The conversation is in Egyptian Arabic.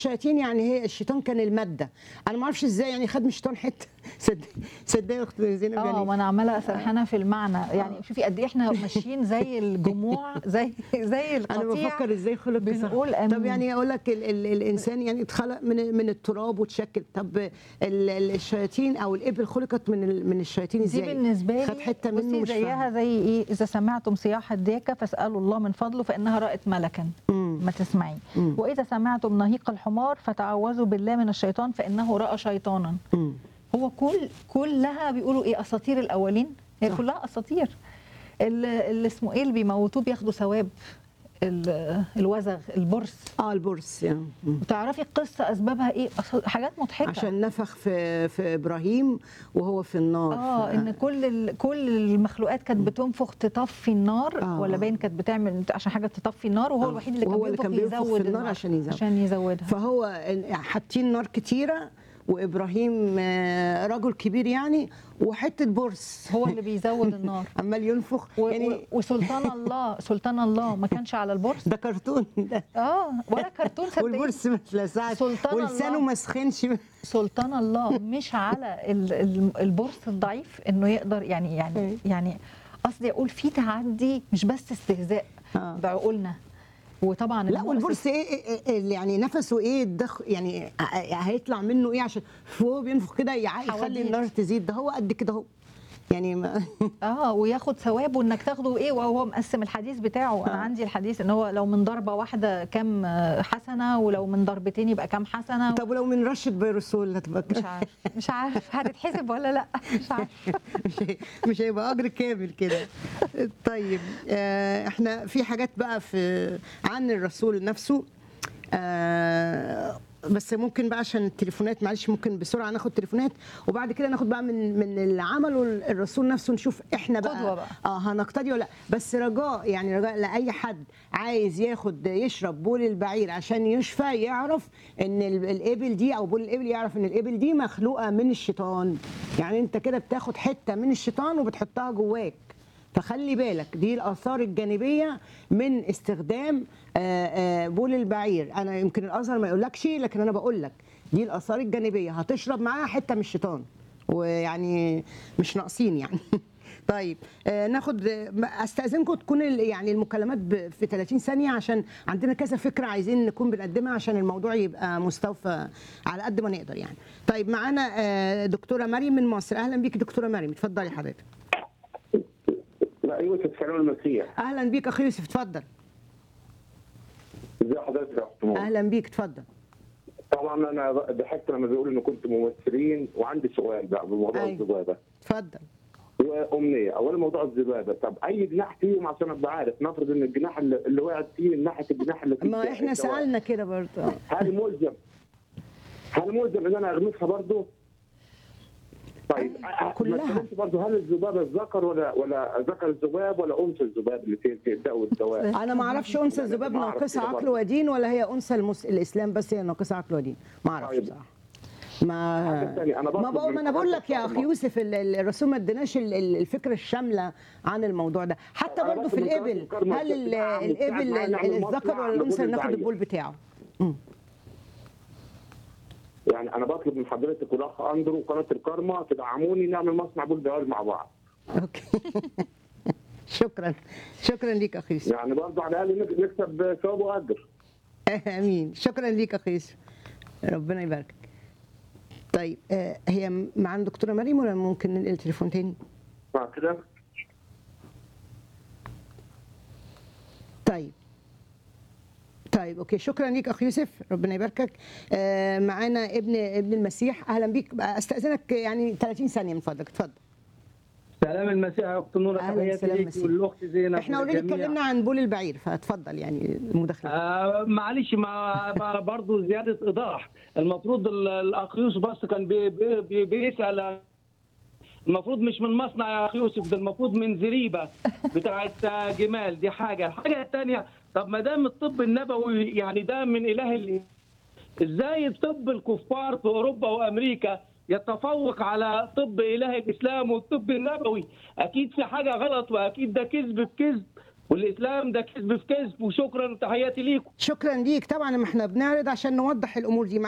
الشياطين يعني هي الشيطان كان الماده انا ما اعرفش ازاي يعني خد من الشيطان حته صدق صدق يا اخت زينب اه يعني وانا عماله اسرحانه في المعنى يعني شوفي قد ايه احنا ماشيين زي الجموع زي زي انا القطيع بفكر ازاي خلق صح. بنقول طب امين يعني اقول لك ال ال الانسان يعني اتخلق من من التراب وتشكل طب ال ال الشياطين او الابل خلقت من ال من الشياطين دي ازاي بالنسبه لي خد حته منه بصي مش زيها فاهمة. زي ايه اذا سمعتم صياح الديكه فاسالوا الله من فضله فانها رات ملكا مم. ما تسمعي مم. واذا سمعتم نهيق الحمار فتعوذوا بالله من الشيطان فانه راى شيطانا مم. هو كل كلها بيقولوا ايه اساطير الاولين هي صح. كلها اساطير اللي اللي اسمه ايه اللي بيموتوه بياخدوا ثواب ال- الوزغ البرص اه البورس يعني مم. وتعرفي القصه اسبابها ايه أص- حاجات مضحكه عشان نفخ في في ابراهيم وهو في النار اه ف- ان كل ال- كل المخلوقات كانت بتنفخ تطفي النار آه. ولا باين كانت بتعمل عشان حاجه تطفي النار وهو آه. الوحيد اللي كان وهو اللي كان بينفخ بينفخ في يزود النار عشان يزود. عشان يزودها فهو حاطين نار كتيره وابراهيم آه، رجل كبير يعني وحته بورس هو اللي بيزود النار عمال ينفخ و- يعني و- وسلطان الله سلطان الله ما كانش على البورس ده كرتون ده اه ولا كرتون صدقيني والبورس ما اتلسعش سلطان ولسانه الله. ما سخنش سلطان الله مش على ال- ال- البورس الضعيف انه يقدر يعني يعني أيوة. يعني قصدي اقول في تعدي مش بس استهزاء آه. بعقولنا وطبعا لا المؤسس- والبورس ايه إيه- إيه يعني نفسه ايه الدخ يعني ه- هيطلع منه ايه عشان هو بينفخ كده يع- يخلي حواديت. النار تزيد ده هو قد كده اهو يعني ما اه وياخد ثوابه انك تاخده ايه وهو مقسم الحديث بتاعه انا آه. عندي الحديث ان هو لو من ضربه واحده كام آه، حسنه ولو من ضربتين يبقى كام حسنه طب ولو من رشه فيروسول هتبقى مش عارف مش عارف هتتحسب ولا لا مش عارف مش هي- مش هيبقى اجر كامل كده طيب آه، احنا في حاجات بقى في عن الرسول نفسه آه، بس ممكن بقى عشان التليفونات معلش ممكن بسرعه ناخد تليفونات وبعد كده ناخد بقى من من اللي عمله الرسول نفسه نشوف احنا بقى قدوة بقى. اه هنقتدي ولا لا بس رجاء يعني رجاء لاي حد عايز ياخد يشرب بول البعير عشان يشفى يعرف ان ال- الابل دي او بول الابل يعرف ان الابل دي مخلوقه من الشيطان يعني انت كده بتاخد حته من الشيطان وبتحطها جواك فخلي بالك دي الاثار الجانبيه من استخدام آه، آه، بول البعير انا يمكن الازهر ما يقولكش لكن انا بقول لك دي الاثار الجانبيه هتشرب معاها حته من الشيطان ويعني مش ناقصين يعني طيب آه، ناخد آه، استاذنكم تكون ال- يعني المكالمات ب- في 30 ثانيه عشان عندنا كذا فكره عايزين نكون بنقدمها عشان الموضوع يبقى مستوفى على قد ما نقدر يعني طيب معانا آه، دكتوره مريم من مصر اهلا بيك دكتوره مريم اتفضلي حضرتك لا يوسف سلام المسيح اهلا بيك اخي يوسف اتفضل ازي حضرتك يا اخت ماما؟ اهلا بيك اتفضل طبعا انا ضحكت لما بيقول ان كنت ممثلين وعندي سؤال بقى بموضوع أيوة. الذبابه اتفضل وامنيه اولا موضوع الذبابه طب اي جناح فيهم عشان ابقى عارف نفرض ان الجناح اللي, اللي وقعت فيه من ناحيه الجناح اللي فيه ما احنا الدواء. سالنا كده برضه هل ملزم هل ملزم ان انا اغمسها برضه؟ طيب كلها. ما اتكلمش برضه هل الذبابه الذكر ولا ولا ذكر الذباب ولا انثى الذباب اللي في في الدواء والدواء؟ انا ما اعرفش انثى الذباب ما أعرف ناقصه كده عقل برضه. ودين ولا هي انثى المس... الاسلام بس هي ناقصه عقل ودين ما اعرفش طيب. بصراحه ما حاجة تانية، أنا ما بطلب بقول من ما انا بقول لك يا حضرتك اخي يوسف ال- ال- الرسول ما اديناش ال- ال- الفكره الشامله عن الموضوع ده حتى أنا برضه في بطلب من الابل حضرتك كرمة هل ال- بتاع الابل مساعد معانا ال- نعمل الذكر مصنع ولا الانثى لبول اللي ناخد البعير. البول بتاعه يعني انا بطلب من حضرتك والاخ اندرو وقناه الكارما تدعموني نعمل مصنع بول بيعير مع بعض اوكي شكرا شكرا ليك اخي يوسف يعني برضه على الاقل نك- نكسب ثواب واجر امين شكرا ليك اخي يوسف ربنا يباركك طيب آه، هي معانا دكتوره مريم ولا ممكن ننقل تليفون تاني مع كده طيب طيب اوكي شكرا ليك اخ يوسف ربنا يباركك آه معانا ابن ابن المسيح اهلا بيك استاذنك يعني 30 ثانيه من فضلك اتفضل سلام المسيح يا اخت نور أهلاً، تحياتي سلام ليك المسيح. والاخت زينب احنا اوريدي والجميع. اتكلمنا عن بول البعير فاتفضل يعني المداخله آه معلش ما ما برضه زياده ايضاح المفروض ال- الاخ يوسف بس كان بي بي بي بيسال المفروض مش من مصنع يا اخ يوسف ده المفروض من زريبه بتاعت آه، جمال دي حاجه الحاجه الثانيه طب ما دام الطب النبوي يعني ده من اله اللي ازاي طب الكفار في اوروبا وامريكا يتفوق على طب اله الاسلام والطب النبوي اكيد في حاجه غلط واكيد ده كذب بكذب والاسلام ده كذب في كذب وشكرا وتحياتي ليكم شكرا ليك طبعا ما احنا بنعرض عشان نوضح الامور دي